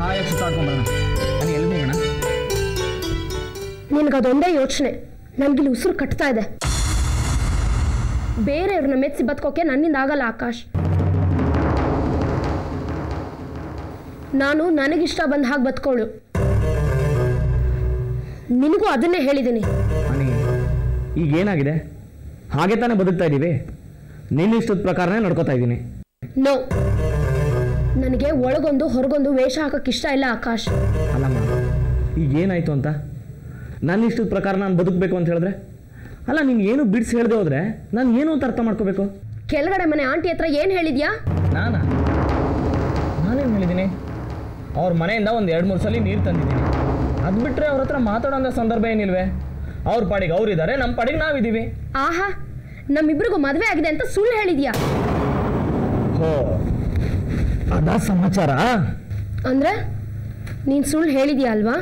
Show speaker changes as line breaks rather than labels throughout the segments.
ಹಾಯಾಗಿ ಸುತ್ತಾಡ್ಕೊಂಬರೋಣ ನಾನು ಎಲ್ಲಿ ಹೋಗೋಣ
ನಿನಗದೊಂದೇ ಯೋಚನೆ ನನಗಿಲ್ಲಿ ಉಸಿರು ಕಟ್ತಾ ಇದೆ ಬೇರೆಯವ್ರನ್ನ ಮೆಚ್ಚಿ ಬದುಕೋಕೆ ನನ್ನಿಂದ ಆಗಲ್ಲ ಆಕಾಶ್ ನಾನು ನನಗಿಷ್ಟ ಬಂದ ಹಾಗೆ ಬದುಕೋಳು ನಿನಗೂ ಅದನ್ನೇ ಹೇಳಿದ್ದೀನಿ
ಅನಿ ಈಗ ಏನಾಗಿದೆ ಹಾಗೆ ತಾನೇ ಬದುಕ್ತಾ ಇದ್ದೀವಿ ನಿನ್ನ ಇಷ್ಟದ ಪ್ರಕಾರನೇ ನಡ್ಕೋತಾ ಇದ್ದೀನಿ
ನೋ ನನಗೆ ಒಳಗೊಂದು ಹೊರಗೊಂದು ವೇಷ ಹಾಕಕ್ಕೆ ಇಷ್ಟ ಇಲ್ಲ ಆಕಾಶ್
ಅಲ್ಲಮ್ಮ ಈಗ ಏನಾಯ್ತು ಅಂತ ನನ್ನ ಇಷ್ಟದ ಪ್ರಕಾರ ನಾನು ಬದುಕಬೇಕು ಅಂತ ಹೇಳಿದ್ರೆ ಅಲ್ಲ ನೀನು ಏನು ಬಿಡಿಸಿ ಹೇಳ್ದೆ ಹೋದ್ರೆ ನಾನು ಏನು ಅಂತ ಅರ್ಥ ಮಾಡ್ಕೋಬೇಕು
ಕೆಳಗಡೆ ಮನೆ ಆಂಟಿ ಹತ್ರ ಏನು ಹೇಳಿದ್ಯಾ
ನಾನಾ ನಾನೇನು ಹೇಳಿದ್ದೀನಿ ಅವ್ರ ಮನೆಯಿಂದ ಒಂದು ಎರಡು ಮೂರು ಸಲ ನೀರು ತಂದಿದ್ದೀನಿ ಅದು ಬಿಟ್ಟರೆ ಅವ್ರ ಹತ್ರ ಮಾತಾಡೋಂಥ ಸಂದರ್ಭ ಏನಿಲ್ವೇ ಅವ್ರ ಪಾಡಿಗೆ ಅವರಿದ್ದಾರೆ ನಮ್ಮ ಪಾಡಿಗೆ ನಾವಿದ್ದೀವಿ
ಆಹಾ ನಮ್ಮಿಬ್ರಿಗೂ ಮದುವೆ ಆಗಿದೆ ಅಂತ ಸುಳ್ಳು ಹೇಳಿದ್ಯಾ
ಹೋ ಅದಾ ಸಮಾಚಾರ
ಅಂದ್ರೆ ನೀನು ಸುಳ್ಳು ಹೇಳಿದ್ಯಾ ಅಲ್ವಾ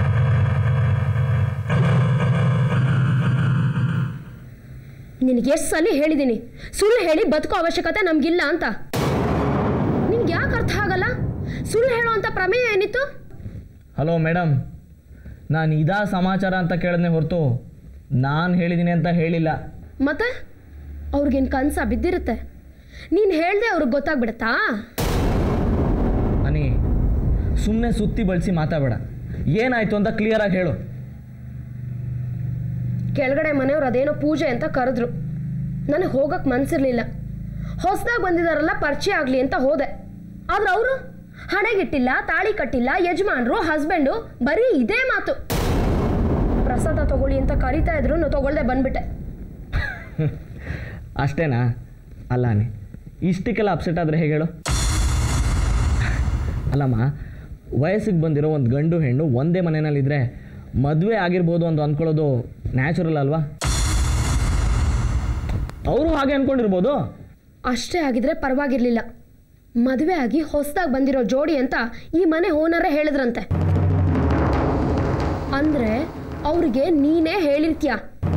ನಿನಗೆ ಎಷ್ಟು ಸಲ ಹೇಳಿದ್ದೀನಿ ಸುಳ್ಳು ಹೇಳಿ ಬದುಕೋ ಅವಶ್ಯಕತೆ ನಮಗಿಲ್ಲ ಅಂತ ನಿನ್ಗೆ ಯಾಕೆ ಅರ್ಥ ಆಗಲ್ಲ ಸುಳ್ಳು ಹೇಳೋ ಅಂತ ಪ್ರಮೇಯ ಏನಿತ್ತು
ಹಲೋ ಮೇಡಮ್ ನಾನು ಇದಾ ಸಮಾಚಾರ ಅಂತ ಕೇಳಿದ್ನೆ ಹೊರತು ನಾನು ಹೇಳಿದ್ದೀನಿ ಅಂತ ಹೇಳಿಲ್ಲ
ಮತ್ತೆ ಅವ್ರಿಗೇನು ಕನ್ಸ ಬಿದ್ದಿರುತ್ತೆ ನೀನು ಹೇಳ್ದೆ ಅವ್ರಿಗೆ ಗೊತ್ತಾಗ್ಬಿಡತ್ತಾ
ಅನಿ ಸುಮ್ಮನೆ ಸುತ್ತಿ ಬಳಸಿ ಮಾತಾಡಬೇಡ ಏನಾಯ್ತು ಅಂತ ಕ್ಲಿಯರಾಗಿ ಹೇಳು
ಕೆಳಗಡೆ ಮನೆಯವ್ರು ಅದೇನೋ ಪೂಜೆ ಅಂತ ಕರೆದ್ರು ನನಗೆ ಹೋಗಕ್ಕೆ ಮನ್ಸಿರ್ಲಿಲ್ಲ ಹೊಸದಾಗಿ ಬಂದಿದಾರಲ್ಲ ಪರಿಚಯ ಆಗಲಿ ಅಂತ ಹೋದೆ ಆದ್ರೆ ಅವರು ಹಣೆಗಿಟ್ಟಿಲ್ಲ ತಾಳಿ ಕಟ್ಟಿಲ್ಲ ಯಜಮಾನ್ರು ಹಸ್ಬೆಂಡು ಬರೀ ಇದೇ ಮಾತು ಪ್ರಸಾದ ತಗೊಳ್ಳಿ ಅಂತ ಕರಿತಾ ಇದ್ರು ನಾನು ತಗೊಳ್ದೆ ಬಂದ್ಬಿಟ್ಟೆ
ಅಷ್ಟೇನಾ ಅಲ್ಲ ಅನಿ ಇಷ್ಟಕ್ಕೆಲ್ಲ ಅಪ್ಸೆಟ್ ಆದರೆ ಹೇಗೆ ಹೇಳು ಅಲ್ಲಮ್ಮ ವಯಸ್ಸಿಗೆ ಬಂದಿರೋ ಒಂದು ಗಂಡು ಹೆಣ್ಣು ಒಂದೇ ಮನೆಯಲ್ಲಿದ್ದರೆ ಮದುವೆ ಆಗಿರ್ಬೋದು ಅಂತ ಅಂದ್ಕೊಳ್ಳೋದು ನ್ಯಾಚುರಲ್ ಅಲ್ವಾ ಅವರು ಹಾಗೆ ಅಂದ್ಕೊಂಡಿರ್ಬೋದು
ಅಷ್ಟೇ ಆಗಿದ್ರೆ ಪರವಾಗಿರ್ಲಿಲ್ಲ ಮದುವೆ ಆಗಿ ಹೊಸದಾಗಿ ಬಂದಿರೋ ಜೋಡಿ ಅಂತ ಈ ಮನೆ ಓನರೇ ಹೇಳಿದ್ರಂತೆ ಅಂದ್ರೆ ಅವ್ರಿಗೆ ನೀನೇ ಹೇಳಿರ್ತೀಯ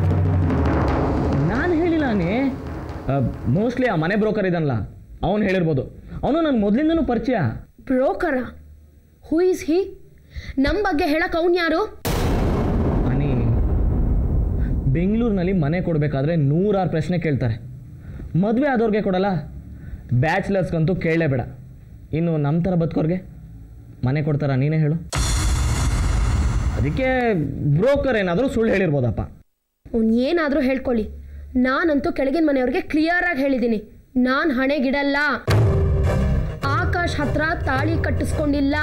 ನಾನು ಹೇಳಿಲ್ಲ ನೀ ಮೋಸ್ಟ್ಲಿ ಆ ಮನೆ ಬ್ರೋಕರ್ ಇದನ್ನಲ್ಲ ಅವನು ಹೇಳಿರ್ಬೋದು ಅವನು ನನ್ನ ಮೊದಲಿಂದನೂ ಪರಿಚಯ
ಬ್ರೋಕರ ಹೂ ಇಸ್ ಹಿ ನಮ್ಮ ಬಗ್ಗೆ ಹೇಳಕ್ ಅವ್ನು ಯಾರು
ಅನಿ ಬೆಂಗಳೂರಿನಲ್ಲಿ ಮನೆ ಕೊಡಬೇಕಾದ್ರೆ ನೂರಾರು ಪ್ರಶ್ನೆ ಕೇಳ್ತಾರೆ ಮದುವೆ ಆದವ್ರಿಗೆ ಕೊಡಲ್ಲ ಬ್ಯಾಚುಲರ್ಸ್ಗಂತೂ ಕೇಳಲೇಬೇಡ ಇನ್ನು ನಮ್ಮ ಥರ ಬದುಕೋರ್ಗೆ ಮನೆ ಕೊಡ್ತಾರ ನೀನೇ ಹೇಳು ಅದಕ್ಕೆ ಬ್ರೋಕರ್ ಏನಾದರೂ ಸುಳ್ಳು ಹೇಳಿರ್ಬೋದಪ್ಪ
ಅವ್ನು ಏನಾದರೂ ಹೇಳ್ಕೊಳ್ಳಿ ನಾನಂತೂ ಕೆಳಗಿನ ಮನೆಯವ್ರಿಗೆ ಕ್ಲಿಯರ್ ಆಗಿ ಹೇಳಿದ್ದೀನಿ ನಾನು ಹಣೆಗಿಡಲ್ಲ ಆಕಾಶ್ ಹತ್ರ ತಾಳಿ ಕಟ್ಟಿಸ್ಕೊಂಡಿಲ್ಲ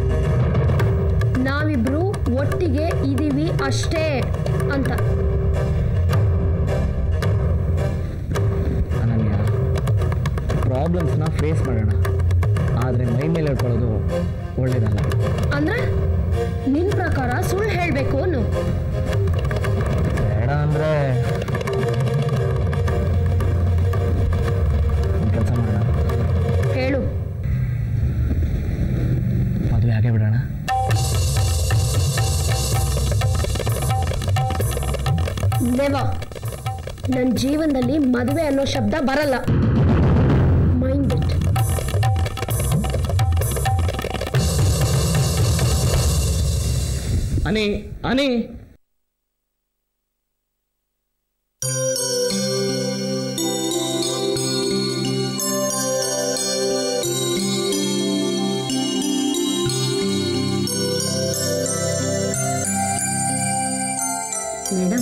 ನಾವಿಬ್ರು ಒಟ್ಟಿಗೆ ಇದೀವಿ ಅಷ್ಟೇ ಅಂತ
ಅನನ್ಯ ಪ್ರಾಬ್ಲಮ್ಸ್ನ ಫೇಸ್ ಮಾಡೋಣ ಆದರೆ ಮೈ ಮೇಲೆ ಹೇಳ್ಕೊಳ್ಳೋದು ಒಳ್ಳೇದಲ್ಲ
ಅಂದ್ರೆ ನಿನ್ನ ಪ್ರಕಾರ ಸುಳ್ಳು ಹೇಳಬೇಕು ಅನ್ನು
ಬೇಡ ಅಂದರೆ ಒಂದು ಕೆಲಸ ಮಾಡೋಣ
ಹೇಳು
ಮದುವೆ ಆಗೇ ಬಿಡೋಣ
ನೆವ ನನ್ನ ಜೀವನದಲ್ಲಿ ಮದುವೆ ಅನ್ನೋ ಶಬ್ದ ಬರಲ್ಲ ಮೈಂಡ್ ಇಟ್
ಅನಿ ಅನಿ
ಮೇಡಮ್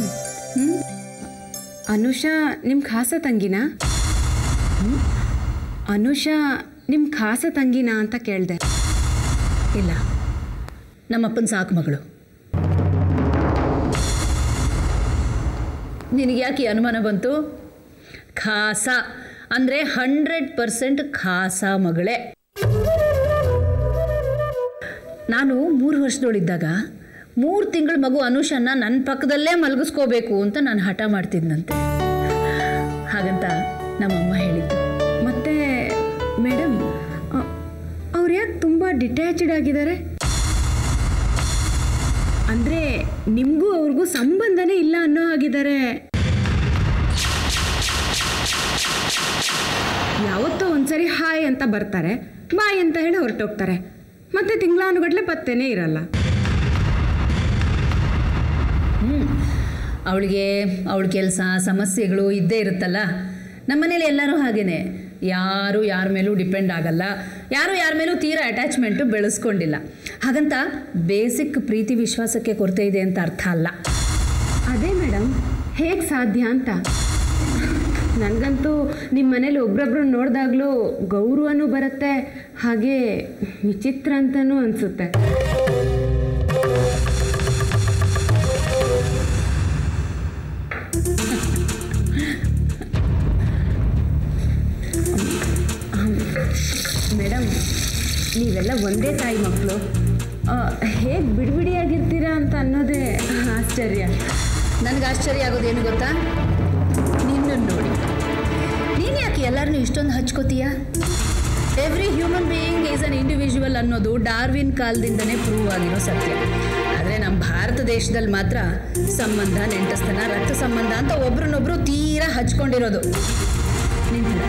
ಅನುಷಾ ನಿಮ್ಮ ಖಾಸ ತಂಗಿನಾ ಹ್ಮ್? ಅನುಷಾ ನಿಮ್ಮ ಖಾಸ ತಂಗಿನಾ ಅಂತ ಕೇಳಿದೆ
ಇಲ್ಲ ನಮ್ಮಪ್ಪನ ಸಾಕು ಮಗಳು ನಿನಗೆ ಯಾಕೆ ಈ ಅನುಮಾನ ಬಂತು ಖಾಸ ಅಂದರೆ ಹಂಡ್ರೆಡ್ ಪರ್ಸೆಂಟ್ ಖಾಸ ಮಗಳೇ ನಾನು ಮೂರು ವರ್ಷದೊಳಿದ್ದಾಗ ಮೂರು ತಿಂಗಳ ಮಗು ಅನುಷನ್ನ ನನ್ನ ಪಕ್ಕದಲ್ಲೇ ಮಲಗಿಸ್ಕೋಬೇಕು ಅಂತ ನಾನು ಹಠ ಮಾಡ್ತಿದ್ನಂತೆ ಹಾಗಂತ ನಮ್ಮಮ್ಮ ಹೇಳಿದ್ದು
ಮತ್ತೆ ಮೇಡಮ್ ಅವ್ರು ಯಾಕೆ ತುಂಬ ಡಿಟ್ಯಾಚ್ಡ್ ಆಗಿದ್ದಾರೆ ಅಂದರೆ ನಿಮಗೂ ಅವ್ರಿಗೂ ಸಂಬಂಧನೇ ಇಲ್ಲ ಅನ್ನೋ ಹಾಗಿದ್ದಾರೆ ಯಾವತ್ತೋ ಒಂದ್ಸರಿ ಹಾಯ್ ಅಂತ ಬರ್ತಾರೆ ಬಾಯ್ ಅಂತ ಹೇಳಿ ಹೊರಟೋಗ್ತಾರೆ ಮತ್ತೆ ತಿಂಗಳಾನುಗಟ್ಲೆ ಪತ್ತೆನೇ ಇರಲ್ಲ
ಅವಳಿಗೆ ಅವಳ ಕೆಲಸ ಸಮಸ್ಯೆಗಳು ಇದ್ದೇ ಇರುತ್ತಲ್ಲ ನಮ್ಮ ಮನೇಲಿ ಎಲ್ಲರೂ ಹಾಗೇನೆ ಯಾರು ಯಾರ ಮೇಲೂ ಡಿಪೆಂಡ್ ಆಗಲ್ಲ ಯಾರು ಯಾರ ಮೇಲೂ ತೀರಾ ಅಟ್ಯಾಚ್ಮೆಂಟು ಬೆಳೆಸ್ಕೊಂಡಿಲ್ಲ ಹಾಗಂತ ಬೇಸಿಕ್ ಪ್ರೀತಿ ವಿಶ್ವಾಸಕ್ಕೆ ಕೊರತೆ ಇದೆ ಅಂತ ಅರ್ಥ ಅಲ್ಲ
ಅದೇ ಮೇಡಮ್ ಹೇಗೆ ಸಾಧ್ಯ ಅಂತ ನನಗಂತೂ ನಿಮ್ಮ ಮನೇಲಿ ಒಬ್ರೊಬ್ರು ನೋಡಿದಾಗಲೂ ಗೌರವನೂ ಬರುತ್ತೆ ಹಾಗೆ ವಿಚಿತ್ರ ಅಂತಲೂ ಅನಿಸುತ್ತೆ ಮೇಡಮ್ ನೀವೆಲ್ಲ ಒಂದೇ ತಾಯಿ ಮಕ್ಕಳು ಹೇಗೆ ಬಿಡಿಬಿಡಿಯಾಗಿರ್ತೀರಾ ಅಂತ ಅನ್ನೋದೇ ಆಶ್ಚರ್ಯ
ನನಗೆ ಆಶ್ಚರ್ಯ ಆಗೋದೇನು ಗೊತ್ತಾ ನಿನ್ನನ್ನು ನೋಡಿ ನೀನು ಯಾಕೆ ಎಲ್ಲರನ್ನೂ ಇಷ್ಟೊಂದು ಹಚ್ಕೋತೀಯ every human being is an individual ಅನ್ನೋದು ಡಾರ್ವಿನ್ ಕಾಲದಿಂದನೇ ಪ್ರೂವ್ ಆಗಿರೋ ಸತ್ಯ ಆದರೆ ನಮ್ಮ ಭಾರತ ದೇಶದಲ್ಲಿ ಮಾತ್ರ ಸಂಬಂಧ ನೆಂಟಸ್ತನ ರಕ್ತ ಸಂಬಂಧ ಅಂತ ಒಬ್ರನ್ನೊಬ್ರು ತೀರಾ ಹಚ್ಕೊಂಡಿರೋದು ನಿನ್ನ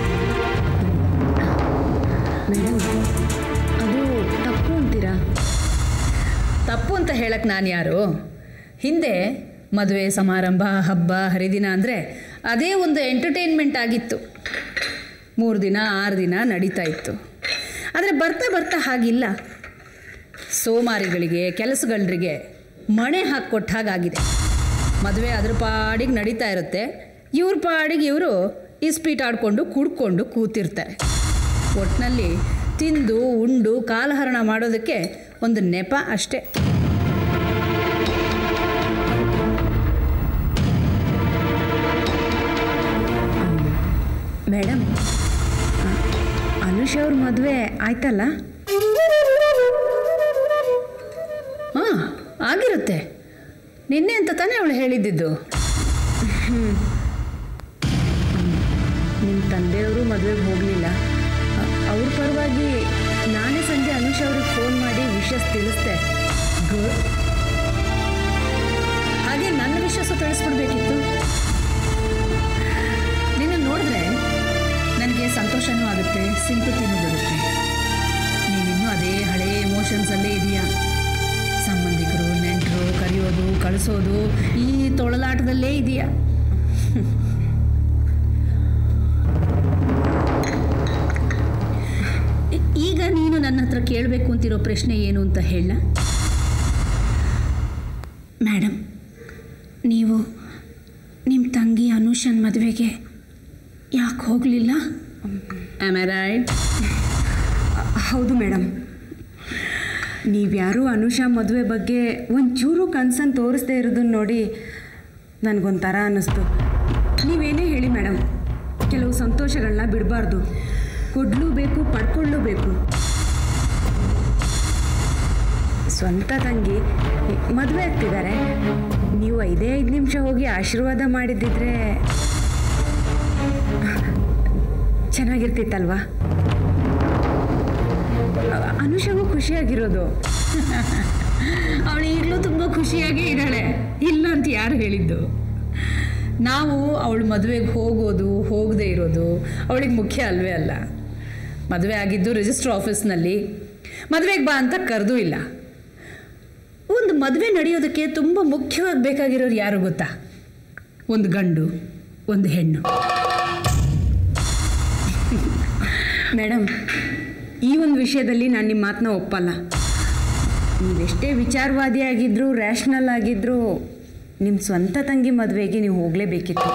ಮೇಡಮ್ ಅದು ತಪ್ಪು ಅಂತೀರಾ
ತಪ್ಪು ಅಂತ ಹೇಳಕ್ಕೆ ನಾನು ಯಾರು ಹಿಂದೆ ಮದುವೆ ಸಮಾರಂಭ ಹಬ್ಬ ಹರಿದಿನ ಅಂದರೆ ಅದೇ ಒಂದು ಎಂಟರ್ಟೈನ್ಮೆಂಟ್ ಆಗಿತ್ತು ಮೂರು ದಿನ ಆರು ದಿನ ನಡೀತಾ ಇತ್ತು ಆದರೆ ಬರ್ತಾ ಬರ್ತಾ ಹಾಗಿಲ್ಲ ಸೋಮಾರಿಗಳಿಗೆ ಕೆಲಸಗಳರಿಗೆ ಮಣೆ ಹಾಕ್ಕೊಟ್ಟ ಹಾಗಾಗಿದೆ ಮದುವೆ ಅದ್ರ ಪಾಡಿಗೆ ನಡೀತಾ ಇರುತ್ತೆ ಇವ್ರ ಪಾಡಿಗೆ ಇವರು ಇಸ್ಪೀಟ್ ಆಡಿಕೊಂಡು ಕುಡ್ಕೊಂಡು ಕೂತಿರ್ತಾರೆ ಒಟ್ಟಿನಲ್ಲಿ ತಿಂದು ಉಂಡು ಕಾಲಹರಣ ಮಾಡೋದಕ್ಕೆ ಒಂದು ನೆಪ ಅಷ್ಟೇ
ಮೇಡಮ್ ಅನುಷ್ ಅವ್ರ ಮದುವೆ ಆಯ್ತಲ್ಲ
ಹಾಂ ಆಗಿರುತ್ತೆ ನಿನ್ನೆ ಅಂತ ತಾನೇ ಅವಳು ಹೇಳಿದ್ದಿದ್ದು
ನಿಮ್ಮ ತಂದೆಯವರು ಮದುವೆಗೆ ಹೋಗಲಿಲ್ಲ ಅವ್ರ ಪರವಾಗಿ ನಾನೇ ಸಂಜೆ ಅನುಷ್ ಅವ್ರಿಗೆ ಫೋನ್ ಮಾಡಿ ವಿಷಯ ತಿಳಿಸ್ದೆ ಗುಡ್
ಹಾಗೆ ನನ್ನ ವಿಶ್ವಾಸ ತಿಳಿಸ್ಬಿಡ್ಬೇಕಿತ್ತು ನಿನ್ನ ನೋಡಿದ್ರೆ ನನಗೆ ಸಂತೋಷನೂ ಆಗುತ್ತೆ ಸಿಂಪತಿನೂ ಬರುತ್ತೆ ನೀನಿನ್ನೂ ಅದೇ ಹಳೆಯ ಎಮೋಷನ್ಸಲ್ಲೇ ಇದೆಯಾ ಸಂಬಂಧಿಕರು ನೆಂಟರು ಕರೆಯೋದು ಕಳಿಸೋದು ಈ ತೊಳಲಾಟದಲ್ಲೇ ಇದೆಯಾ ಈ- ಈಗ ನೀನು ನನ್ನ ಹತ್ರ ಕೇಳಬೇಕು ಅಂತಿರೋ ಪ್ರಶ್ನೆ ಏನು ಅಂತ ಹೇಳ
ಮೇಡಮ್ ನೀವು ನಿಮ್ಮ ತಂಗಿ ಅನುಷನ್ ಮದುವೆಗೆ ಯಾಕೆ ಹೋಗಲಿಲ್ಲ
ಆಮ್ ಐ ರೈಟ್
ಹೌದು ಮೇಡಮ್ ನೀವ್ಯಾರೂ ಅನುಷಾ ಮದುವೆ ಬಗ್ಗೆ ಒಂಚೂರು ಕನ್ಸನ್ನು ತೋರಿಸ್ದೇ ಇರೋದನ್ನ ನೋಡಿ ನನಗೊಂಥರ ಅನ್ನಿಸ್ತು ನೀವೇನೇ ಹೇಳಿ ಮೇಡಮ್ ಕೆಲವು ಸಂತೋಷಗಳನ್ನ ಬಿಡಬಾರ್ದು ಕೊಡ್ಲೂಬೇಕು ಪಡ್ಕೊಳ್ಳೂಬೇಕು ಸ್ವಂತ ತಂಗಿ ಮದುವೆ ಆಗ್ತಿದ್ದಾರೆ ನೀವು ಐದೇ ಐದು ನಿಮಿಷ ಹೋಗಿ ಆಶೀರ್ವಾದ ಮಾಡಿದ್ದಿದ್ರೆ ಚೆನ್ನಾಗಿರ್ತಿತ್ತಲ್ವಾ ಅ- ಅನುಷಗೂ ಖುಷಿಯಾಗಿರೋದು
ಅವಳು ಈಗಲೂ ತುಂಬ ಖುಷಿಯಾಗೇ ಇದ್ದಾಳೆ ಇಲ್ಲ ಅಂತ ಯಾರು ಹೇಳಿದ್ದು ನಾವು ಅವಳು ಮದುವೆಗೆ ಹೋಗೋದು ಹೋಗದೆ ಇರೋದು ಅವಳಿಗೆ ಮುಖ್ಯ ಅಲ್ವೇ ಅಲ್ಲ ಮದುವೆ ಆಗಿದ್ದು ರಿಜಿಸ್ಟರ್ ಆಫೀಸ್ನಲ್ಲಿ ಮದುವೆಗೆ ಬಾ ಅಂತ ಕರೆದೂ ಇಲ್ಲ ಒಂದು ಮದುವೆ ನಡೆಯೋದಕ್ಕೆ ತುಂಬ ಮುಖ್ಯವಾಗಿ ಬೇಕಾಗಿರೋರು ಯಾರು ಗೊತ್ತಾ ಒಂದು ಗಂಡು ಒಂದು ಹೆಣ್ಣು
ಮೇಡಮ್ ಈ ಒಂದು ವಿಷಯದಲ್ಲಿ ನಾನು ನಿಮ್ಮ ಮಾತನ್ನ ಒಪ್ಪಲ್ಲ ನೀವೆಷ್ಟೇ ವಿಚಾರವಾದಿ ಆಗಿದ್ದರೂ ರ್ಯಾಷನಲ್ ಆಗಿದ್ದರೂ ನಿಮ್ಮ ಸ್ವಂತ ತಂಗಿ ಮದುವೆಗೆ ನೀವು ಹೋಗಲೇಬೇಕಿತ್ತು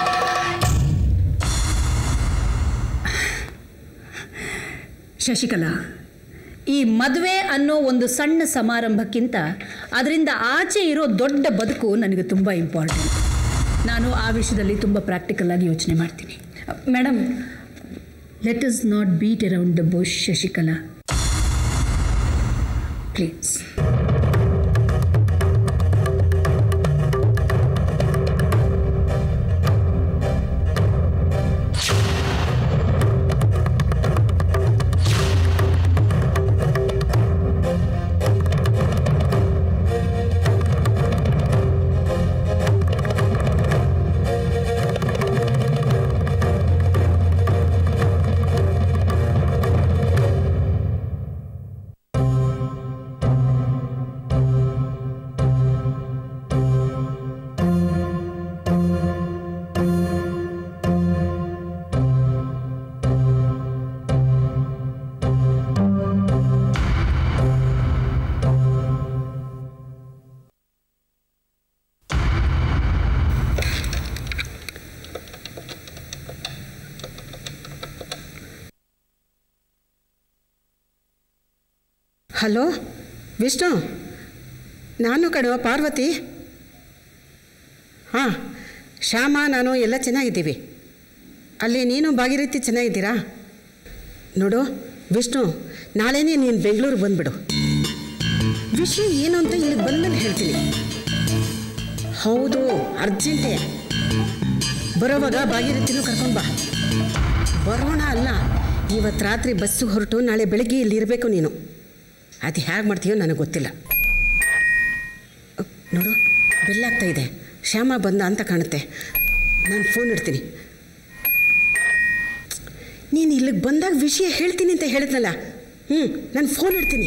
ಶಶಿಕಲಾ ಈ ಮದುವೆ ಅನ್ನೋ ಒಂದು ಸಣ್ಣ ಸಮಾರಂಭಕ್ಕಿಂತ ಅದರಿಂದ ಆಚೆ ಇರೋ ದೊಡ್ಡ ಬದುಕು ನನಗೆ ತುಂಬ ಇಂಪಾರ್ಟೆಂಟ್ ನಾನು ಆ ವಿಷಯದಲ್ಲಿ ತುಂಬ ಪ್ರಾಕ್ಟಿಕಲ್ ಆಗಿ ಯೋಚನೆ ಮಾಡ್ತೀನಿ
madam
let us not beat around the bush Shashikala please
hello Vishnu ನಾನು ಕಣೋ ಪಾರ್ವತಿ ಹಾಂ ಶ್ಯಾಮ ನಾನು ಎಲ್ಲ ಚೆನ್ನಾಗಿದ್ದೀವಿ ಅಲ್ಲಿ ನೀನು ಭಾಗೀರಥಿ ಚೆನ್ನಾಗಿದ್ದೀರಾ ನೋಡು ವಿಷ್ಣು ನಾಳೆನೇ ನೀನು ಬೆಂಗಳೂರಿಗೆ ಬಂದುಬಿಡು ವಿಷಯ ಏನು ಅಂತ ಇಲ್ಲಿಗೆ ಬಂದ್ಮೇಲೆ ಹೇಳ್ತೀನಿ ಹೌದು ಅರ್ಜೆಂಟೇ ಬರೋವಾಗ ಭಾಗೀರಥಿನೂ ಕರ್ಕೊಂಡು ಬಾ ಬರೋಣ ಅಲ್ಲ ಇವತ್ತು ರಾತ್ರಿ ಬಸ್ಸಿಗೆ ಹೊರಟು ನಾಳೆ ಬೆಳಗ್ಗೆ ಇಲ್ಲಿ ಇರಬೇಕು ನೀನು ಅದು ಹೇಗೆ ಮಾಡ್ತೀಯೋ ನನಗೆ ಗೊತ್ತಿಲ್ಲ ಅಹ್, ನೋಡು ಬೆಲ್ಲಾಗ್ತಾ ಇದೆ ಶ್ಯಾಮ ಬಂದ ಅಂತ ಕಾಣುತ್ತೆ ನಾನು ಫೋನ್ ಇಡ್ತೀನಿ ನೀನು ಇಲ್ಲಿಗೆ ಬಂದಾಗ ವಿಷಯ ಹೇಳ್ತೀನಿ ಅಂತ ಹೇಳಿದ್ನಲ್ಲ ಹ್ಞೂ ನಾನು ಫೋನ್ ಇಡ್ತೀನಿ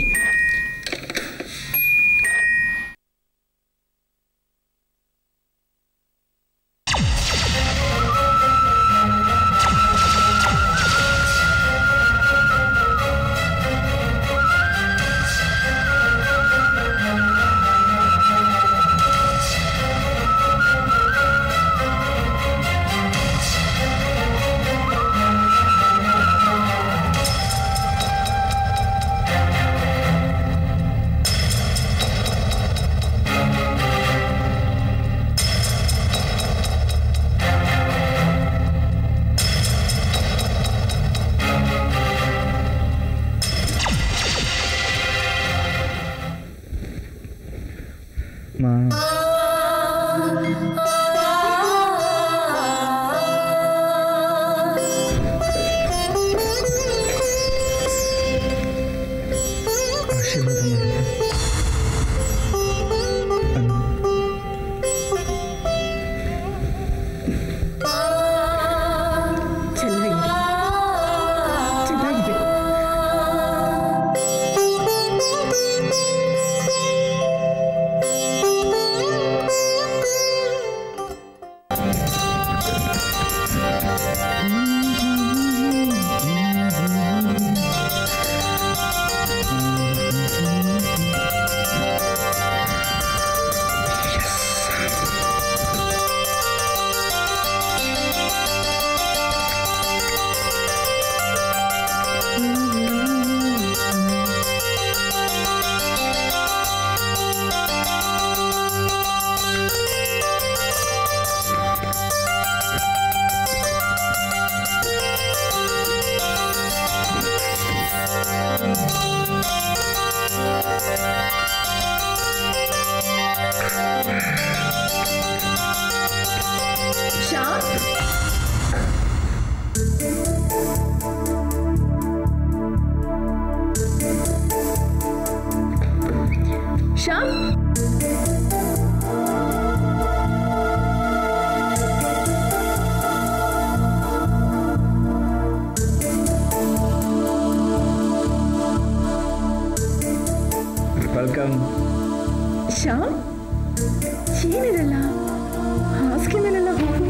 ಮಾ ಆಶೀರ್ವಾದ ಮಾಡಿ
ಚೆನ್ನಾಗಿ ಚೆನ್ನಾಗಿದೆ
ಶ್ಯಾಮ್ ಶ್ಯಾಮ್
ವೆಲ್ಕಮ್
ಶ್ಯಾಮ್ ಏನಿರಲ್ಲ ಹಾಸಿಗೆ ಮೇಲೆಲ್ಲ ಹೋಗು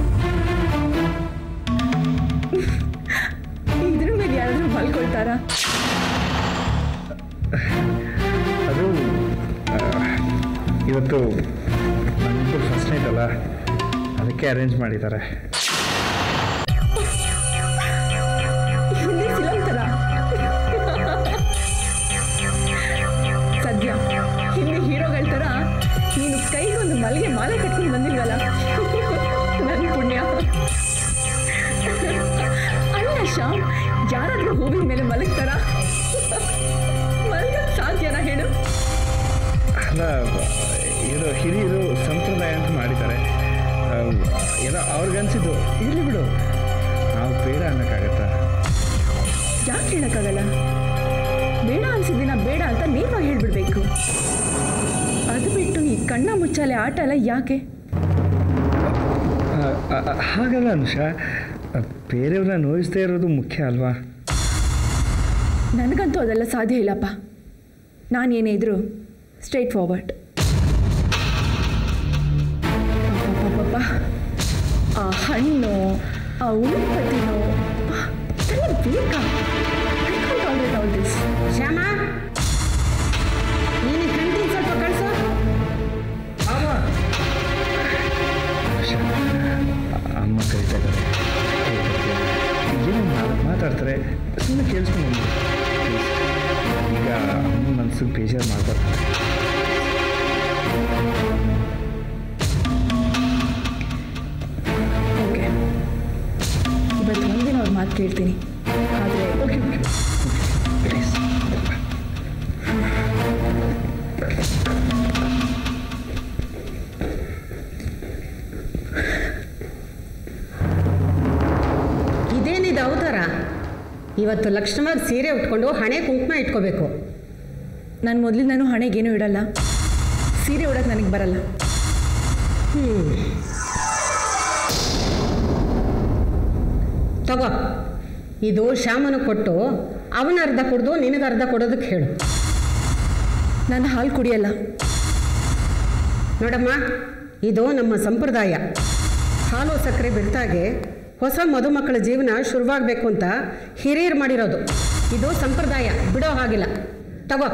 ಇದ್ರ ಮೇಲೆ ಯಾರಾದ್ರೂ ಮಲ್ಕೊಳ್ತಾರಾ
ಅದು ಆ, ಇವತ್ತು ನಮ್ಮದು ಫಸ್ಟ್ ನೈಟ್ ಅಲ್ಲ ಅದಕ್ಕೆ ಅರೇಂಜ್ ಮಾಡಿದ್ದಾರೆ
ಹಿಂದಿ ಫಿಲಮ್ ತರ ಸದ್ಯ ಹಿಂದಿ ಹೀರೋಗಳ ತರ ನೀನು ಕೈಗೊಂದು ಮಲ್ಲಿಗೆ ಮಾಲೆ ಕಟ್ಕೊಂಡು ಬಂದಿಲ್ವಲ್ಲ ನನ್ನ ಪುಣ್ಯ ಅಲ್ಲ ಶ್ಯಾಮ್ ಯಾರಾದ್ರೂ ಹೂವಿನ ಮೇಲೆ ಮಲಗ್ತಾರ ಮಲಗಕ್ ಸಾಧ್ಯನಾ ಹೇಳು
ಅಲ್ಲ ಇದು ಹಿರಿಯರು ಸಂಪ್ರದಾಯ ಅಂತ ಮಾಡಿದ್ದಾರೆ ಆ, ಏನೋ ಅವ್ರಿಗನ್ಸಿದ್ದು ಇರಲಿ ಬಿಡು ನಾವು ಬೇಡ ಅನ್ನೋಕ್ಕಾಗತ್ತಾ
ಯಾಕೆ ಹೇಳಕ್ಕಾಗಲ್ಲ ಬೇಡ ಅನ್ಸಿದ್ದಿನ ಬೇಡ ಅಂತ ನೇರವಾಗಿ ಹೇಳ್ಬಿಡ್ಬೇಕು ಅದು ಬಿಟ್ಟು ಈ ಕಣ್ಣ ಮುಚ್ಚಾಲೆ ಆಟ ಎಲ್ಲ ಯಾಕೆ
ಆ, ಆ, ಆ, ಹಾಗಲ್ಲ ಅನುಷಾ ಆ, ಬೇರೆಯವ್ರನ್ನ ನೋಯಿಸ್ದೇ ಇರೋದು ಮುಖ್ಯ ಅಲ್ವಾ
ನನಗಂತೂ ಅದೆಲ್ಲ ಸಾಧ್ಯ ಇಲ್ಲಪ್ಪ ನಾನೇನೇ ಇದ್ರು ಸ್ಟ್ರೈಟ್ ಫಾರ್ವರ್ಡ್ ಪಾಪ ಆ ಹಣ್ಣು ಆ ಉಳ್ಪತಿನೋ ತಲೆ ಬೇಕಾ I can't tolerate all this.
Shyama ನೀನು ಕ್ಯಾಂಟೀನ್ ಸ್ವಲ್ಪ ಕಳಿಸೋ
ಅನುಷಾ, ಆ- ಅಮ್ಮ ಕರಿತಾ ಇದ್ದಾರೆ ಏನೋ ಮಾತಾಡ್ತಾರೆ ಸುಮ್ಮನೆ ಕೇಳಿಸ್ಕೊಂಡು ಈಗ ಅಮ್ಮ ನನ್ನ
ಮನ್ಸಿಗೆ ಬೇಜಾರು ಮಾಡ್ಬಾರ್ದು
ಓಕೆ ಇವತ್ತು ಒಂದಿನ ಅವ್ರ ಮಾತು ಕೇಳ್ತೀನಿ ಆದರೆ
ಓಕೆ ಓಕೆ ಪ್ಲೀಸ್
ಇದೇನಿದು ಅವತಾರ ಇವತ್ತು ಲಕ್ಷಣವಾಗಿ ಸೀರೆ ಉಟ್ಕೊಂಡು ಹಣೆ ಕುಂಕುಮ ಇಟ್ಕೋಬೇಕು
ನಾನು ಮೊದಲು ನಾನು ಹಣೆಗೇನು ಇಡಲ್ಲ ಸೀರೆ ಉಡೋಕೆ ನನಗೆ ಬರಲ್ಲ
ತಗೋ ಇದು ಶ್ಯಾಮನ ಕೊಟ್ಟು ಅವನ ಅರ್ಧ ಕುಡ್ದು ನಿನಗೆ ಅರ್ಧ ಕೊಡೋದಕ್ಕೆ ಹೇಳು
ನಾನು ಹಾಲು ಕುಡಿಯಲ್ಲ
ನೋಡಮ್ಮ ಇದು ನಮ್ಮ ಸಂಪ್ರದಾಯ ಹಾಲು ಸಕ್ಕರೆ ಬಿಡ್ತಾಗೆ ಹೊಸ ಮದುಮಕ್ಕಳ ಜೀವನ ಶುರುವಾಗಬೇಕು ಅಂತ ಹಿರಿಯರು ಮಾಡಿರೋದು ಇದು ಸಂಪ್ರದಾಯ ಬಿಡೋ ಹಾಗಿಲ್ಲ ತಗೋ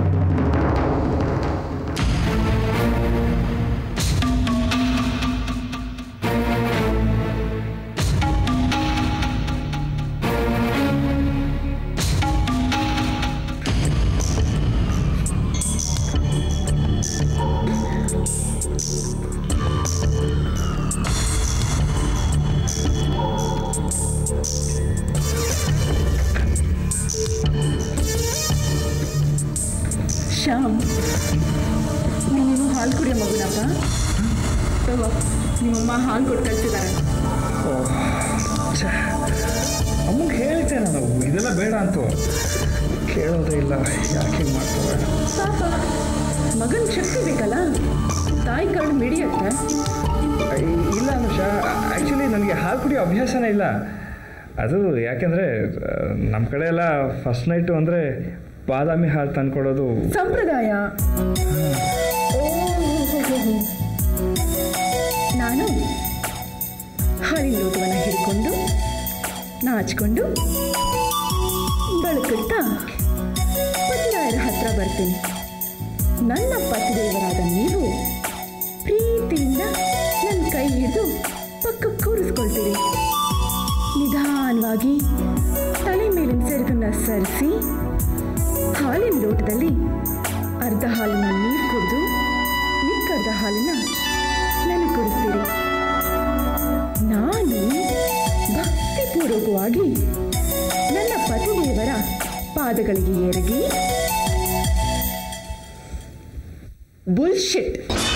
ಶ್ಯಾಮ್ ನೀನು ಹಾಲು ಕುಡಿಯೋ ಮಗುನಪ್ಪ ತಗೋ ನಿಮ್ಮಮ್ಮ ಹಾಲು ಕೊಟ್ಟು ಕಳ್ಸಿದ್ದಾರೆ
ಅಮ್ಮಗೆ ಹೇಳ್ತೆ ನಾನು ಇದೆಲ್ಲ ಬೇಡ ಅಂತೂ ಕೇಳೋದೇ ಇಲ್ಲ ಯಾಕೆ ಹೀಗೆ ಮಾಡ್ತಾರೆ
ಪಾಪ ಮಗನ ಶಕ್ತಿ ಬೇಕಲ್ಲ ತಾಯಿ ಕರಡು ಮಿಡಿಯತ್ತೆ
ಇಲ್ಲ ಅನುಷ ಆ್ಯಕ್ಚುಲಿ ನನಗೆ ಹಾಲು ಕುಡಿಯೋ ಅಭ್ಯಾಸನೇ ಇಲ್ಲ ಅದು ಯಾಕೆಂದರೆ ನಮ್ಮ ಕಡೆ ಎಲ್ಲ ಫಸ್ಟ್ ನೈಟು ಅಂದರೆ ಬಾದಾಮಿ ಹಾಲು ತಂದ್ಕೊಡೋದು
ಸಂಪ್ರದಾಯ ಓ ನಾನು ಹಾಲಿನ ಲೋಟವನ್ನು ಹಿಡ್ಕೊಂಡು ನಾಚ್ಕೊಂಡು ಬೆಳಕುತ್ತಾ ಪತಿರಾಯರ ಹತ್ರ ಬರ್ತೀನಿ ನನ್ನ ಪತಿದೇವರಾದ ನೀವು ಪ್ರೀತಿಯಿಂದ ನನ್ನ ಕೈ ಹಿಡಿದು ಪಕ್ಕಕ್ಕೆ ಕೂರಿಸ್ಕೊಳ್ತೀರಿ ನಿಧಾನವಾಗಿ ತಲೆ ಮೇಲಿನ ಸೆರಗನ್ನ ಸರಿಸಿ ಹಾಲಿನ ಲೋಟದಲ್ಲಿ ಅರ್ಧ ಹಾಲನ್ನ ನೀರು ಕುಡಿದು ಮಿಕ್ಕರ್ಧ ಹಾಲನ್ನ ನನಗೆ ಕುಡಿಸ್ತೀರಿ ನಾನು ಭಕ್ತಿಪೂರ್ವಕವಾಗಿ ನನ್ನ ಪತಿದೇವರ ಪಾದಗಳಿಗೆ ಎರಗಿ ಬುಲ್ಶಿಟ್